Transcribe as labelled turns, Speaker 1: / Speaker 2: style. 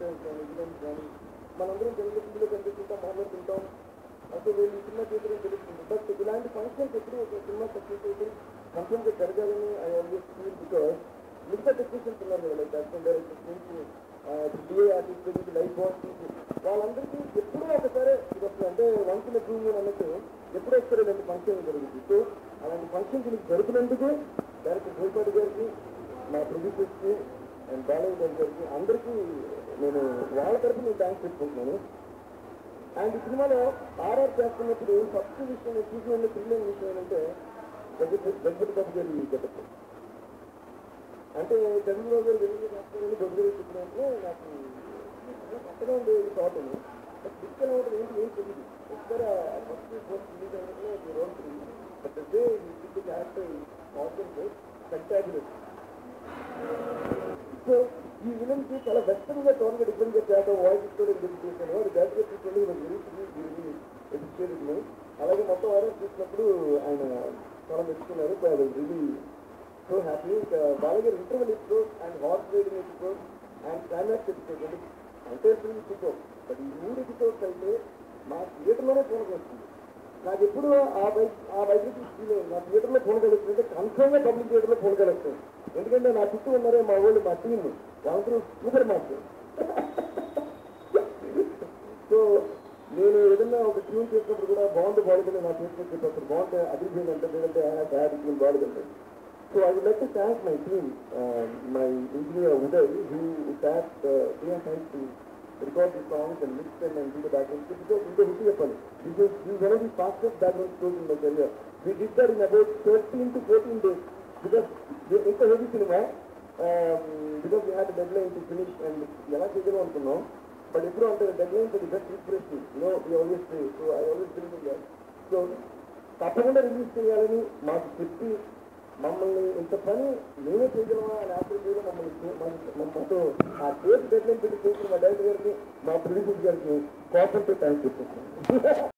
Speaker 1: Actors కానీ villains కానీ మనందరం తెలుగు ఫిల్మ్లో కనిపిస్తుంటాం మాట్లాడుతుంటాం అసలు వీళ్ళు సినిమా చేతులు తెలుస్తుంది బట్ ఇలాంటి ఫంక్షన్స్ ఎప్పుడు ఒక సినిమా సక్సెస్ అయితే కన్ఫర్మ్గా జరగాలని ఐ ఆల్వేస్ ఫీల్ బికాస్ మిగతా టెక్నీషియన్స్ ఉన్నారు కదా లైక్ యాక్షన్ డైరెక్టర్స్ నుంచి డిఏ ఆర్టిస్ట్ నుంచి లైఫ్ బాస్ వాళ్ళందరికీ ఎప్పుడో ఒకసారి ఇది వస్తుంది అంటే వన్స్ ఇన్ టూ మూన్ అన్నట్టు ఎప్పుడో ఒకసారి ఇలాంటి ఫంక్షన్ జరుగుతుంది సో అలాంటి ఫంక్షన్స్ మీకు జరుగుతున్నందుకు డైరెక్టర్ గోపాటి గారికి మా ప్రొడ్యూసర్స్కి అండ్ బాలయ్య గారి గారికి అందరికీ నేను వాళ్ళ తరఫున నేను థ్యాంక్స్ చెప్పుకుంటున్నాను అండ్ ఈ సినిమాలో ఆర్ఆర్ చేస్తున్నప్పుడు ఫస్ట్ విషయం నేను చూసిన థ్రిల్లింగ్ విషయం ఏంటంటే జగపతి జగపతి బాబు గారి గెటప్ అంటే చంద్రబాబు గారు వెలుగు చేస్తారని బొగ్గులు చెప్పినప్పుడు నాకు కొత్తగా ఉండేది థాట్ అని బట్ డిస్కల్ అవ్వడం ఏంటి ఏం తెలియదు ఒకసారి ఫస్ట్ పోస్ట్ రిలీజ్ అయినప్పుడు రోల్ బట్ దే ఈ క్యారెక్టర్ ఆల్సో స్పెక్టాక్యులర్ సో ఈ విలన్ కి చాలా వెస్టర్న్ గా టోన్ గా డిఫరెంట్ గా చేయడం వాయిస్ కూడా ఎందుకు చేశాను అది బ్యాక్ గా తీసుకొని ఎడ్యుకేటెడ్ అలాగే మొత్తం ఆర్డర్ చూసినప్పుడు ఆయన చాలా మెచ్చుకున్నారు రిలీ సో హ్యాపీ ఇంకా బాగా interval episode and horse riding episode and climax episode అంటే అంటే సూపర్ బట్ ఈ మూడు ఎపిసోడ్స్ అయితే మా థియేటర్లోనే ఫోన్ వస్తుంది నాకు ఎప్పుడు ఆ బైక్ ఆ బైక్ ఫీల్ అయ్యింది నా థియేటర్లో ఫోన్ కలుస్తుంది అంటే కన్ఫర్మ్గా పబ్లిక్ థియేటర్లో ఫోన్ కలుస్తుంది ఎందుకంటే నా చుట్టూ ఉన్నారే మా వాళ్ళు మా టీం వాళ్ళందరూ సూపర్ మాస్టర్ సో నేను ఏదైనా ఒక ట్యూన్ చేసినప్పుడు కూడా బాగుంది బాగుంటుంది నా చేతికి చెప్పేప్పుడు బాగుంటే అభిప్రాయం అంటే లేదంటే బ్యాడ్ ట్యూన్ బాగుంటుంది so I would like to thank my team my engineer Uday who thank TM thanks to record the songs and mix them and do the background score because in the history of Pali, this is, this is one of the fastest background scores in my career. We did that in about 13 to 14 days because the- it's a heavy cinema um, because we had a deadline to finish and ఎలా చేయగలం అనుకున్నాం but ఎప్పుడు అంటే deadline the best inspiration no we always say so I always believe so తప్పకుండా release చేయాలని మాకు చెప్పి మమ్మల్ని ఇంత పని మేమే చేయగలమా అని ఆశ్చర్యంగా మమ్మల్ని చే- మన- మన- మాతో ఆ చేతి డెడ్లైన్ పెట్టి చేసిన మా డైరెక్టర్ గారికి మా ప్రొడ్యూసర్ గారికి కోపంతో థ్యాంక్స్ చెప్తున్నాను